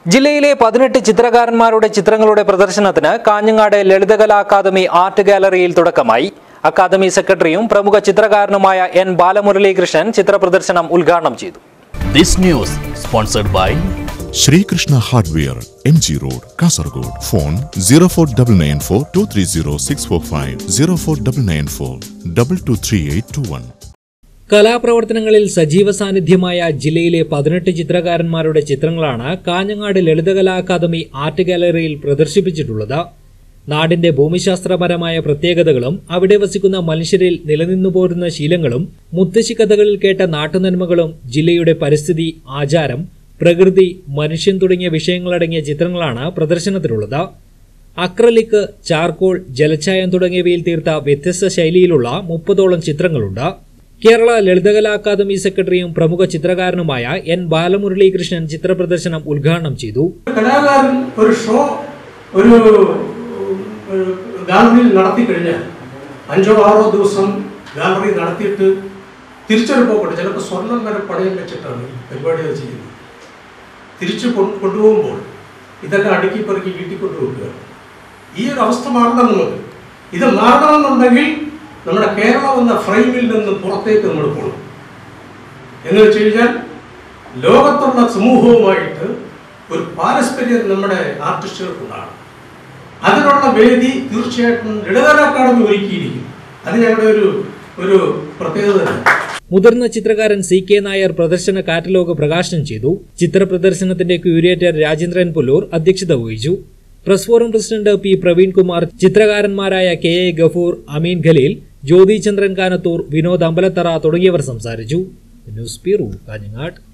ജില്ലയിലെ പതിനെട്ട് ചിത്രകാരന്മാരുടെ ചിത്രങ്ങളുടെ പ്രദർശനത്തിന് കാഞ്ഞങ്ങാട് ലളിതകലാ അക്കാദമി ആർട്ട് ഗാലറിയിൽ തുടക്കമായി അക്കാദമി സെക്രട്ടറിയും പ്രമുഖ ചിത്രകാരനുമായ എൻ ബാലമുരളീകൃഷ്ണൻ ചിത്രപ്രദർശനം ഉദ്ഘാടനം ചെയ്തു This news sponsored by Sreekrishna hardware M G road Kasaragod phone zero four double nine four two three zero six four five zero four double nine four double two three eight two one കലാപ്രവർത്തനങ്ങളിൽ സജീവ സാന്നിധ്യമായ ജില്ലയിലെ പതിനെട്ട് ചിത്രകാരന്മാരുടെ ചിത്രങ്ങളാണ് Kanhangad Lalithakala academy art ഗാലറിയിൽ പ്രദർശിപ്പിച്ചിട്ടുള്ളത് നാടിന്റെ ഭൂമിശാസ്ത്രപരമായ പ്രത്യേകതകളും അവിടെ വസിക്കുന്ന മനുഷ്യരിൽ നിലനിന്നു പോരുന്ന ശീലങ്ങളും മുത്തശ്ശി കഥകളിൽ കേട്ട നാട്ടുനന്മകളും ജില്ലയുടെ പരിസ്ഥിതി ആചാരം പ്രകൃതി മനുഷ്യൻ തുടങ്ങിയ വിഷയങ്ങളടങ്ങിയ ചിത്രങ്ങളാണ് പ്രദർശനത്തിലുള്ളത് അക്രലിക് ചാർക്കോൾ ജലഛായം തുടങ്ങിയവയിൽ തീർത്ത വ്യത്യസ്ത ശൈലിയിലുള്ള മുപ്പതോളം ചിത്രങ്ങളുണ്ട് കേരള ലളിതകലാ അക്കാദമി സെക്രട്ടറിയും പ്രമുഖ ചിത്രകാരനുമായ എൻ ബാലമുരളീകൃഷ്ണൻ ചിത്രപ്രദർശനം ഉദ്ഘാടനം ചെയ്തു കലാകാരൻ ഒരു ഷോ ഒരു ഒരു ഗാലറിയിൽ നടത്തി കഴിഞ്ഞാൽ അഞ്ചോ ആറോ ദിവസം ഗാലറി നടത്തിയിട്ട് തിരിച്ചൊരു പോകട്ടെ ചിലപ്പോൾ സ്വർണം വരെ പണയം വെച്ചിട്ടാണ് ഈ പരിപാടി അത് ചെയ്യുന്നത് തിരിച്ചു കൊ- കൊണ്ടുപോകുമ്പോൾ ഇതെല്ലാം അടുക്കി പെറുക്കി വീട്ടിൽ കൊണ്ടുപോകുക ഈ ഒരു അവസ്ഥ മാറണം നമുക്ക് ഇത് മാറണമെന്നുണ്ടെങ്കിൽ നമ്മുടെ കേരളം എന്ന ഫ്രെയിമിൽ നിന്ന് പുറത്തേക്ക് നമ്മൾ പോകണം എന്ന് വെച്ച് കഴിഞ്ഞാൽ ലോകത്തുള്ള സമൂഹവുമായിട്ട് ഒരു പാരസ്പര്യം നമ്മുടെ ആർട്ടിസ്റ്റുകൾക്കുണ്ടാകണം അതിനുള്ള വേദി തീർച്ചയായിട്ടും ലളിതകലാ അക്കാദമി ഒരുക്കിയിരിക്കും അത് ഞങ്ങളുടെ ഒരു ഒരു പ്രത്യേകത തന്നെ മുതിർന്ന ചിത്രകാരൻ സി കെ നായർ പ്രദർശന കാറ്റലോഗ് പ്രകാശനം ചെയ്തു ചിത്രപ്രദർശനത്തിന്റെ ക്യൂരേറ്റർ രാജേന്ദ്രൻ പുല്ലൂർ അധ്യക്ഷത വഹിച്ചു press forum president P Praveenkumar ചിത്രകാരന്മാരായ കെ എ ഗഫൂർ അമീൻ ഖലീൽ ജ്യോതി ചന്ദ്രൻ കാനത്തൂർ വിനോദ് അമ്പലത്തറ തുടങ്ങിയവർ സംസാരിച്ചു ന്യൂസ് ബ്യൂറോ കാഞ്ഞങ്ങാട്